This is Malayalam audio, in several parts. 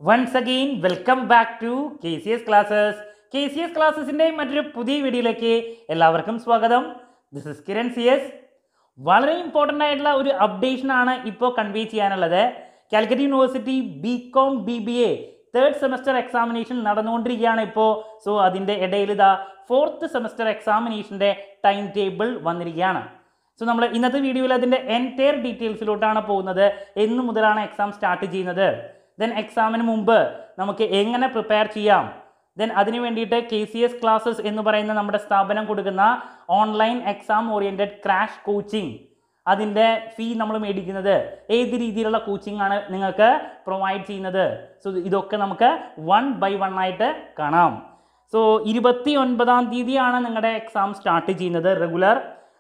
once again welcome back to K C S classes K C S ക്ലാസ്സസിൻ്റെ മറ്റൊരു പുതിയ വീഡിയോയിലേക്ക് എല്ലാവർക്കും സ്വാഗതം this is Kiran C S വളരെ ഇമ്പോർട്ടൻ്റ് ആയിട്ടുള്ള ഒരു അപ്ഡേഷൻ ആണ് ഇപ്പോൾ കൺവേ ചെയ്യാനുള്ളത് Calicut university B com B B A third semester examination നടന്നുകൊണ്ടിരിക്കുകയാണ് ഇപ്പോൾ സോ അതിൻ്റെ ഇടയിൽ ഇതാ ഫോർത്ത് സെമസ്റ്റർ എക്സാമിനേഷൻ്റെ ടൈം ടേബിൾ വന്നിരിക്കുകയാണ് സോ നമ്മൾ ഇന്നത്തെ വീഡിയോയിൽ അതിൻ്റെ എൻറ്റയർ ഡീറ്റെയിൽസിലോട്ടാണ് പോകുന്നത് എന്ന് മുതലാണ് എക്സാം സ്റ്റാർട്ട് ചെയ്യുന്നത് ദെൻ എക്സാമിന് മുമ്പ് നമുക്ക് എങ്ങനെ പ്രിപ്പയർ ചെയ്യാം ദെൻ അതിന് വേണ്ടിയിട്ട് കെ സി എസ് ക്ലാസ്സസ് എന്ന് പറയുന്ന നമ്മുടെ സ്ഥാപനം കൊടുക്കുന്ന online exam oriented crash coaching അതിൻ്റെ ഫീ നമ്മൾ മേടിക്കുന്നത് ഏത് രീതിയിലുള്ള കോച്ചിങ് ആണ് നിങ്ങൾക്ക് പ്രൊവൈഡ് ചെയ്യുന്നത് സോ ഇതൊക്കെ നമുക്ക് വൺ ബൈ വൺ ആയിട്ട് കാണാം സോ ഇരുപത്തി ഒൻപതാം തീയതിയാണ് നിങ്ങളുടെ എക്സാം സ്റ്റാർട്ട് ചെയ്യുന്നത് റെഗുലർ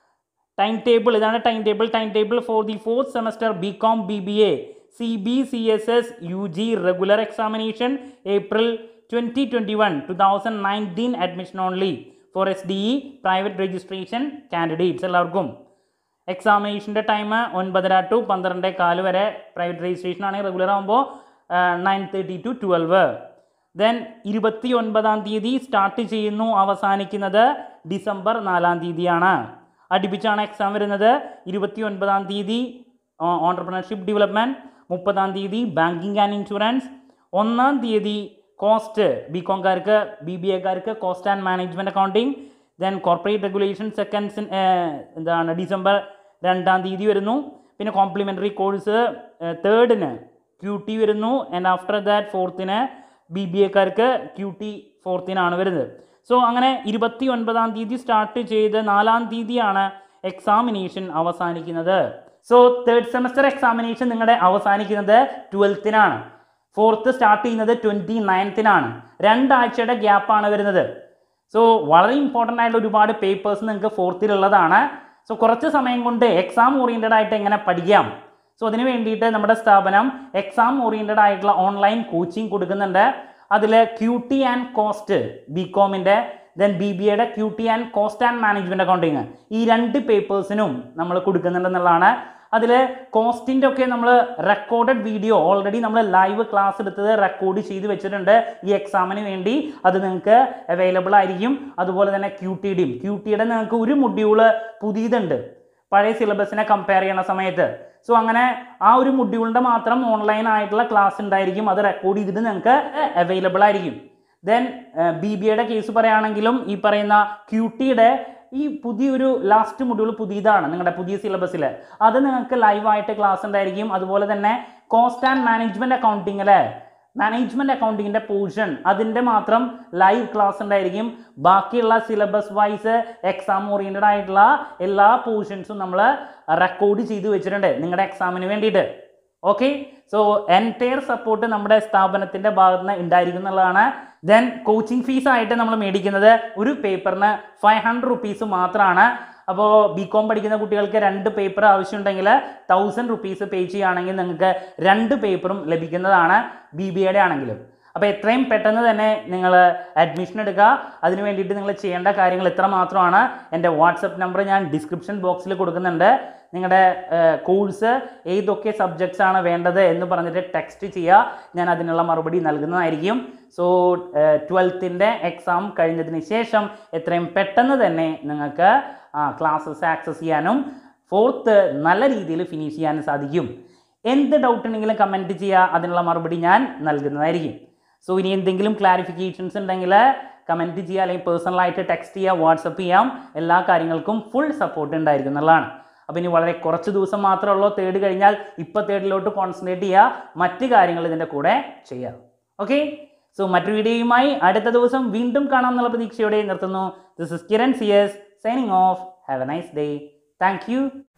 ടൈം ടേബിൾ ഇതാണ് time table time table for the fourth semester B com B B A C B C S S U G regular examination April twenty twenty one two thousand nineteen admission only for S D E private registration candidates എല്ലാവർക്കും എക്സാമിനേഷൻ്റെ ടൈം ഒൻപതര ടു പന്ത്രണ്ട് കാല് വരെ പ്രൈവറ്റ് രജിസ്ട്രേഷൻ ആണെങ്കിൽ റെഗുലർ ആകുമ്പോൾ nine thirty to twelve then ഇരുപത്തി ഒൻപതാം തീയതി സ്റ്റാർട്ട് ചെയ്യുന്നു അവസാനിക്കുന്നത് ഡിസംബർ നാലാം തീയതിയാണ് അടുപ്പിച്ചാണ് എക്സാം വരുന്നത് ഇരുപത്തി ഒൻപതാം തീയതി ഓണ്ടർപ്രണർഷിപ്പ് ഡെവലപ്മെൻറ്റ് മുപ്പതാം തീയതി ബാങ്കിങ് ആൻഡ് ഇൻഷുറൻസ് ഒന്നാം തീയതി കോസ്റ്റ് ബി കോംകാർക്ക് ബി ബി എക്കാർക്ക് cost and management accounting then corporate regulation second എന്താണ് ഡിസംബർ രണ്ടാം തീയതി വരുന്നു പിന്നെ കോംപ്ലിമെൻ്ററി കോഴ്സ് തേർഡിന് ക്യു ടി വരുന്നു ആൻഡ് ആഫ്റ്റർ ദാറ്റ് ഫോർത്തിന് ബി ബി എക്കാർക്ക് ക്യു ടി ഫോർത്തിനാണ് വരുന്നത് സോ അങ്ങനെ ഇരുപത്തി ഒൻപതാം തീയതി സ്റ്റാർട്ട് ചെയ്ത് നാലാം തീയതിയാണ് എക്സാമിനേഷൻ അവസാനിക്കുന്നത് സോ തേർഡ് സെമസ്റ്റർ എക്സാമിനേഷൻ നിങ്ങളുടെ അവസാനിക്കുന്നത് ട്വൽത്തിനാണ് ഫോർത്ത് സ്റ്റാർട്ട് ചെയ്യുന്നത് ട്വൻറ്റി നയൻത്തിനാണ് രണ്ടാഴ്ചയുടെ ഗ്യാപ്പാണ് വരുന്നത് സോ വളരെ ഇമ്പോർട്ടൻ്റ് ആയിട്ടുള്ള ഒരുപാട് പേപ്പേഴ്സ് നിങ്ങൾക്ക് ഫോർത്തിലുള്ളതാണ് സോ കുറച്ച് സമയം കൊണ്ട് എക്സാം ഓറിയൻറ്റഡ് ആയിട്ട് എങ്ങനെ പഠിക്കാം സോ അതിന് വേണ്ടിയിട്ട് നമ്മുടെ സ്ഥാപനം എക്സാം ഓറിയൻറ്റഡ് ആയിട്ടുള്ള ഓൺലൈൻ കോച്ചിങ് കൊടുക്കുന്നുണ്ട് അതിൽ Q T and cost B കോമിൻ്റെ ദെൻ ബി ബി എയുടെ Q T and cost and management accounting ഈ രണ്ട് പേപ്പേഴ്സിനും നമ്മൾ കൊടുക്കുന്നുണ്ടെന്നുള്ളതാണ് അതിൽ കോസ്റ്റിൻ്റെ ഒക്കെ നമ്മൾ റെക്കോർഡഡ് വീഡിയോ ഓൾറെഡി നമ്മൾ ലൈവ് ക്ലാസ് എടുത്തത് റെക്കോർഡ് ചെയ്ത് വെച്ചിട്ടുണ്ട് ഈ എക്സാമിന് വേണ്ടി അത് നിങ്ങൾക്ക് അവൈലബിൾ ആയിരിക്കും അതുപോലെ തന്നെ ക്യൂ ടി ഡിയും ക്യൂ ടിയുടെ നിങ്ങൾക്ക് ഒരു മൊഡ്യൂള് പുതിയതുണ്ട് പഴയ സിലബസിനെ കമ്പയർ ചെയ്യുന്ന സമയത്ത് സോ അങ്ങനെ ആ ഒരു മൊഡ്യൂളിൻ്റെ മാത്രം ഓൺലൈൻ ആയിട്ടുള്ള ക്ലാസ് ഉണ്ടായിരിക്കും അത് റെക്കോർഡ് ചെയ്തിട്ട് നിങ്ങൾക്ക് അവൈലബിൾ ആയിരിക്കും ദെൻ ബി ബി എയുടെ കേസ് പറയുകയാണെങ്കിലും ഈ പറയുന്ന ക്യൂ ടിയുടെ ഈ പുതിയൊരു ലാസ്റ്റ് മൊഡ്യൂൾ പുതിയതാണ് നിങ്ങളുടെ പുതിയ സിലബസിൽ അത് നിങ്ങൾക്ക് ലൈവായിട്ട് ക്ലാസ് ഉണ്ടായിരിക്കും അതുപോലെ തന്നെ കോസ്റ്റ് ആൻഡ് മാനേജ്മെൻറ്റ് അക്കൗണ്ടിങ്ങിലെ മാനേജ്മെൻറ്റ് അക്കൗണ്ടിങ്ങിൻ്റെ പോർഷൻ അതിൻ്റെ മാത്രം ലൈവ് ക്ലാസ് ഉണ്ടായിരിക്കും ബാക്കിയുള്ള സിലബസ് വൈസ് എക്സാം ഓറിയൻറ്റഡ് ആയിട്ടുള്ള എല്ലാ പോർഷൻസും നമ്മൾ റെക്കോർഡ് ചെയ്ത് വെച്ചിട്ടുണ്ട് നിങ്ങളുടെ എക്സാമിന് വേണ്ടിയിട്ട് ഓക്കെ സോ എൻറ്റയർ സപ്പോർട്ട് നമ്മുടെ സ്ഥാപനത്തിൻ്റെ ഭാഗത്ത് നിന്ന് ഉണ്ടായിരിക്കും എന്നുള്ളതാണ് ദെൻ കോച്ചിങ് ഫീസ് ആയിട്ട് നമ്മൾ മേടിക്കുന്നത് ഒരു പേപ്പറിന് ഫൈവ് ഹൺഡ്രഡ് റുപ്പീസ് മാത്രമാണ് അപ്പോൾ ബി കോം പഠിക്കുന്ന കുട്ടികൾക്ക് രണ്ട് പേപ്പർ ആവശ്യമുണ്ടെങ്കിൽ തൗസൻഡ് റുപ്പീസ് പേ ചെയ്യുകയാണെങ്കിൽ നിങ്ങൾക്ക് രണ്ട് പേപ്പറും ലഭിക്കുന്നതാണ് ബി ബി എയുടെ ആണെങ്കിലും അപ്പോൾ എത്രയും പെട്ടെന്ന് തന്നെ നിങ്ങൾ അഡ്മിഷൻ എടുക്കുക അതിന് വേണ്ടിയിട്ട് നിങ്ങൾ ചെയ്യേണ്ട കാര്യങ്ങൾ ഇത്ര മാത്രമാണ് എൻ്റെ വാട്സപ്പ് നമ്പർ ഞാൻ ഡിസ്ക്രിപ്ഷൻ ബോക്സിൽ കൊടുക്കുന്നുണ്ട് നിങ്ങളുടെ കോഴ്സ് ഏതൊക്കെ സബ്ജക്ട്സ് ആണ് വേണ്ടത് എന്ന് പറഞ്ഞിട്ട് ടെക്സ്റ്റ് ചെയ്യുക ഞാൻ അതിനുള്ള മറുപടി നൽകുന്നതായിരിക്കും സോ ട്വൽത്തിൻ്റെ എക്സാം കഴിഞ്ഞതിന് ശേഷം എത്രയും പെട്ടെന്ന് തന്നെ നിങ്ങൾക്ക് ക്ലാസ്സസ് ആക്സസ് ചെയ്യാനും ഫോർത്ത് നല്ല രീതിയിൽ ഫിനിഷ് ചെയ്യാനും സാധിക്കും എന്ത് ഡൗട്ട് ഉണ്ടെങ്കിലും കമൻറ്റ് ചെയ്യുക അതിനുള്ള മറുപടി ഞാൻ നൽകുന്നതായിരിക്കും സോ ഇനി എന്തെങ്കിലും ക്ലാരിഫിക്കേഷൻസ് ഉണ്ടെങ്കിൽ കമൻറ്റ് ചെയ്യുക അല്ലെങ്കിൽ പേഴ്സണലായിട്ട് ടെക്സ്റ്റ് ചെയ്യുക വാട്സപ്പ് ചെയ്യാം എല്ലാ കാര്യങ്ങൾക്കും ഫുൾ സപ്പോർട്ട് ഉണ്ടായിരിക്കും എന്നുള്ളതാണ് അപ്പോൾ ഇനി വളരെ കുറച്ച് ദിവസം മാത്രമേ ഉള്ളൂ തേർഡ് കഴിഞ്ഞാൽ ഇപ്പോൾ തേർഡിലോട്ട് കോൺസെൻട്രേറ്റ് ചെയ്യുക മറ്റ് കാര്യങ്ങൾ ഇതിൻ്റെ കൂടെ ചെയ്യാം ഓക്കെ സോ മറ്റൊരു വീഡിയോയുമായി അടുത്ത ദിവസം വീണ്ടും കാണാം എന്നുള്ള പ്രതീക്ഷയോടെ നിർത്തുന്നു this is Kiran C S signing off have a nice day thank U